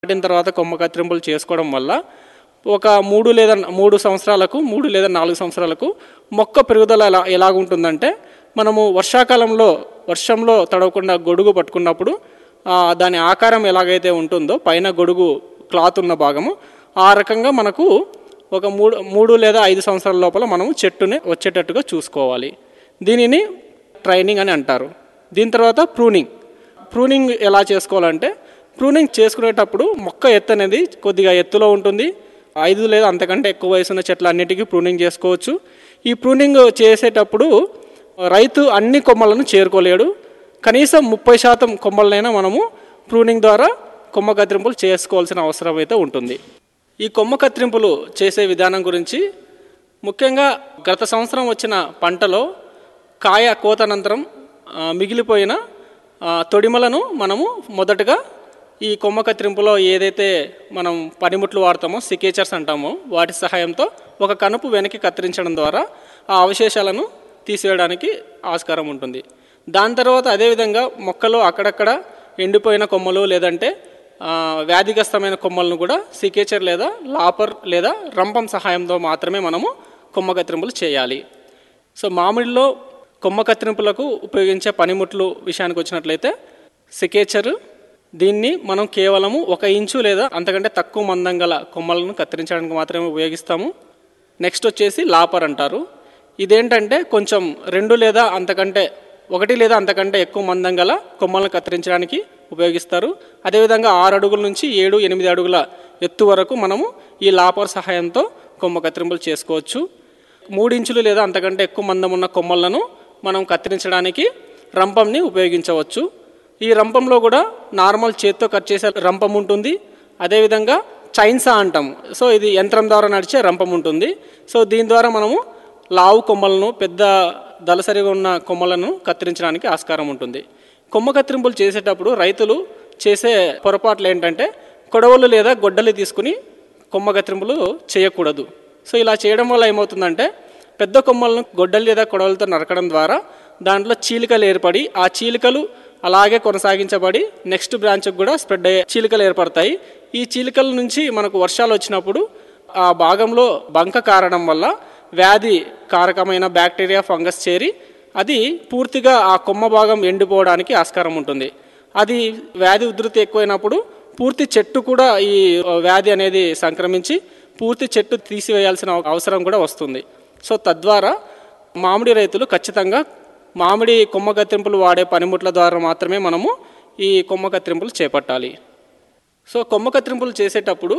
నాటిన తర్వాత కొమ్మ కత్తిరింపులు చేసుకోవడం వల్ల ఒక మూడు లేదా మూడు సంవత్సరాలకు మూడు లేదా నాలుగు సంవత్సరాలకు మొక్క పెరుగుదల ఎలా ఎలాగుంటుందంటే మనము వర్షాకాలంలో వర్షంలో తడవకుండా గొడుగు పట్టుకున్నప్పుడు ఆ, దాని ఆకారం ఎలాగైతే ఉంటుందో పైన గొడుగు క్లాత్ ఉన్న భాగము ఆ రకంగా మనకు ఒక మూడు మూడు లేదా ఐదు సంవత్సరాల లోపల మనము చెట్టుని వచ్చేటట్టుగా చూసుకోవాలి దీనిని ట్రైనింగ్ అని అంటారు దీని తర్వాత ప్రూనింగ్ ప్రూనింగ్ ఎలా చేసుకోవాలంటే ప్రూనింగ్ చేసుకునేటప్పుడు మొక్క ఎత్తు అనేది కొద్దిగా ఎత్తులో ఉంటుంది ఐదు లేదా అంతకంటే ఎక్కువ వయసు ఉన్న చెట్లన్నిటికీ ప్రూనింగ్ చేసుకోవచ్చు ఈ ప్రూనింగ్ చేసేటప్పుడు రైతు అన్ని కొమ్మలను చేరుకోలేడు కనీసం ముప్పై శాతం కొమ్మలనైనా మనము ప్రూనింగ్ ద్వారా కొమ్మ కత్తిరింపులు చేసుకోవాల్సిన అవసరం అయితే ఉంటుంది ఈ కొమ్మ కత్తిరింపులు చేసే విధానం గురించి ముఖ్యంగా గత సంవత్సరం వచ్చిన పంటలో కాయ కోతనంతరం ఆ, మిగిలిపోయిన ఆ, తొడిమలను మనము మొదటగా ఈ కొమ్మ కత్తిరింపులో ఏదైతే మనం పనిముట్లు వాడతామో సికేచర్స్ అంటామో వాటి సహాయంతో ఒక కనుపు వెనక్కి కత్తిరించడం ద్వారా ఆ అవశేషాలను తీసివేయడానికి ఆస్కారం ఉంటుంది దాని తర్వాత అదేవిధంగా మొక్కలో అక్కడక్కడ ఎండిపోయిన కొమ్మలు లేదంటే ఆ, వ్యాధిగ్రస్తమైన కొమ్మలను కూడా సికేచర్ లేదా లాపర్ లేదా రంపం సహాయంతో మాత్రమే మనము కొమ్మ కత్తిరింపులు చేయాలి సో మామిడిలో కొమ్మ కత్తిరింపులకు ఉపయోగించే పనిముట్లు విషయానికి వచ్చినట్లయితే సికేచర్ దీన్ని మనం కేవలము ఒక ఇంచు లేదా అంతకంటే తక్కువ మందం గల కొమ్మలను కత్తిరించడానికి మాత్రమే ఉపయోగిస్తాము నెక్స్ట్ వచ్చేసి లాపర్ అంటారు ఇదేంటంటే కొంచెం రెండు లేదా అంతకంటే ఒకటి లేదా అంతకంటే ఎక్కువ మందం గల కొమ్మలను కత్తిరించడానికి ఉపయోగిస్తారు అదేవిధంగా ఆరు అడుగుల నుంచి ఏడు ఎనిమిది అడుగుల ఎత్తు వరకు మనము ఈ లాపర్ సహాయంతో కొమ్మ కత్తిరింపులు చేసుకోవచ్చు మూడించులు లేదా అంతకంటే ఎక్కువ మందం ఉన్న కొమ్మలను మనం కత్తిరించడానికి రంపంని ఉపయోగించవచ్చు ఈ రంపంలో కూడా నార్మల్ చేత్తో కట్ చేసే రంపం ఉంటుంది అదేవిధంగా చైన్సా అంటాం సో ఇది యంత్రం ద్వారా నడిచే రంపం ఉంటుంది సో దీని ద్వారా మనము లావు కొమ్మలను పెద్ద దళసరిగా ఉన్న కొమ్మలను కత్తిరించడానికి ఆస్కారం ఉంటుంది కొమ్మ కత్తిరింపులు చేసేటప్పుడు రైతులు చేసే పొరపాట్లు ఏంటంటే కొడవలు లేదా గొడ్డలి తీసుకుని కొమ్మ కత్తిరింపులు చేయకూడదు సో ఇలా చేయడం వల్ల ఏమవుతుందంటే పెద్ద కొమ్మలను గొడ్డలి లేదా కొడవలతో నరకడం ద్వారా దాంట్లో చీలికలు ఏర్పడి ఆ చీలికలు అలాగే కొనసాగించబడి నెక్స్ట్ బ్రాంచ్కి కూడా స్ప్రెడ్ అయ్యే చీలికలు ఏర్పడతాయి ఈ చీలికల నుంచి మనకు వర్షాలు వచ్చినప్పుడు ఆ భాగంలో బంక కారడం వల్ల వ్యాధి కారకమైన బ్యాక్టీరియా ఫంగస్ చేరి అది పూర్తిగా ఆ కొమ్మ భాగం ఎండిపోవడానికి ఆస్కారం ఉంటుంది అది వ్యాధి ఉధృతి ఎక్కువైనప్పుడు పూర్తి చెట్టు కూడా ఈ వ్యాధి అనేది సంక్రమించి పూర్తి చెట్టు తీసివేయాల్సిన అవసరం కూడా వస్తుంది సో తద్వారా మామిడి రైతులు ఖచ్చితంగా మామిడి కొమ్మ కత్తిరింపులు వాడే పనిముట్ల ద్వారా మాత్రమే మనము ఈ కొమ్మ కత్తిరింపులు చేపట్టాలి సో కొమ్మ కత్తిరింపులు చేసేటప్పుడు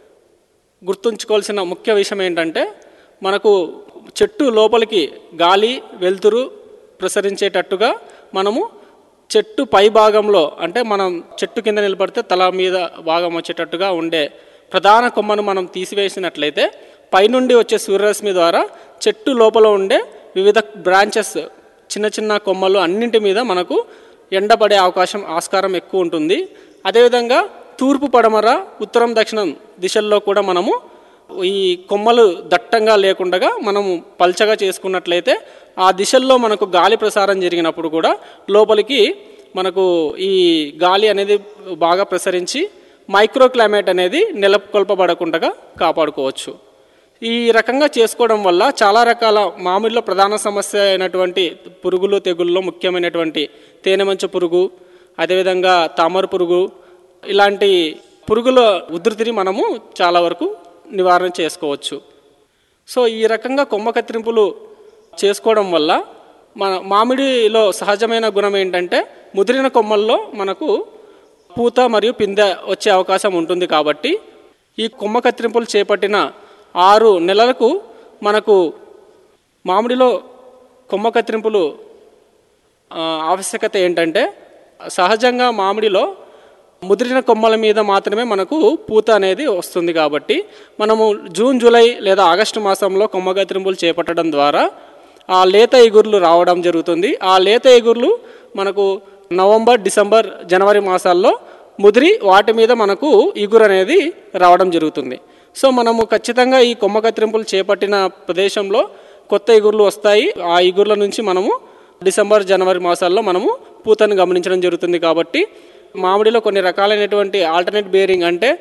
గుర్తుంచుకోవాల్సిన ముఖ్య విషయం ఏంటంటే మనకు చెట్టు లోపలికి గాలి వెలుతురు ప్రసరించేటట్టుగా మనము చెట్టు పై భాగంలో అంటే మనం చెట్టు కింద నిలబడితే తల మీద భాగం వచ్చేటట్టుగా ఉండే ప్రధాన కొమ్మను మనం తీసివేసినట్లయితే పైనుండి వచ్చే సూర్యరశ్మి ద్వారా చెట్టు లోపల ఉండే వివిధ బ్రాంచెస్ చిన్న చిన్న కొమ్మలు అన్నింటి మీద మనకు ఎండపడే అవకాశం ఆస్కారం ఎక్కువ ఉంటుంది అదేవిధంగా తూర్పు పడమర ఉత్తరం దక్షిణం దిశల్లో కూడా మనము ఈ కొమ్మలు దట్టంగా లేకుండా మనము పల్చగా చేసుకున్నట్లయితే ఆ దిశల్లో మనకు గాలి ప్రసారం జరిగినప్పుడు కూడా లోపలికి మనకు ఈ గాలి అనేది బాగా ప్రసరించి మైక్రో క్లైమేట్ అనేది నెలకొల్పబడకుండా కాపాడుకోవచ్చు ఈ రకంగా చేసుకోవడం వల్ల చాలా రకాల మామిడిలో ప్రధాన సమస్య అయినటువంటి పురుగులు తెగుల్లో ముఖ్యమైనటువంటి తేనెమంచు పురుగు అదేవిధంగా తామర పురుగు ఇలాంటి పురుగుల ఉధృతిని మనము చాలా వరకు నివారణ చేసుకోవచ్చు సో ఈ రకంగా కొమ్మ కత్తిరింపులు చేసుకోవడం వల్ల మన మామిడిలో సహజమైన గుణం ఏంటంటే ముదిరిన కొమ్మల్లో మనకు పూత మరియు పిందె వచ్చే అవకాశం ఉంటుంది కాబట్టి ఈ కొమ్మ కత్తిరింపులు చేపట్టిన ఆరు నెలలకు మనకు మామిడిలో కొమ్మ కత్తిరింపులు ఆ, ఆవశ్యకత ఏంటంటే సహజంగా మామిడిలో ముదిరిన కొమ్మల మీద మాత్రమే మనకు పూత అనేది వస్తుంది కాబట్టి మనము జూన్ జూలై లేదా ఆగస్టు మాసంలో కొమ్మ కత్తిరింపులు చేపట్టడం ద్వారా ఆ లేత ఎగుర్లు రావడం జరుగుతుంది ఆ లేత ఎగుర్లు మనకు నవంబర్ డిసెంబర్ జనవరి మాసాల్లో ముదిరి వాటి మీద మనకు ఇగురు అనేది రావడం జరుగుతుంది సో మనము ఖచ్చితంగా ఈ కొమ్మ కత్తిరింపులు చేపట్టిన ప్రదేశంలో కొత్త ఇగుర్లు వస్తాయి ఆ ఇగుర్ల నుంచి మనము డిసెంబర్ జనవరి మాసాల్లో మనము పూతను గమనించడం జరుగుతుంది కాబట్టి మామిడిలో కొన్ని రకాలైనటువంటి ఆల్టర్నేట్ బేరింగ్ అంటే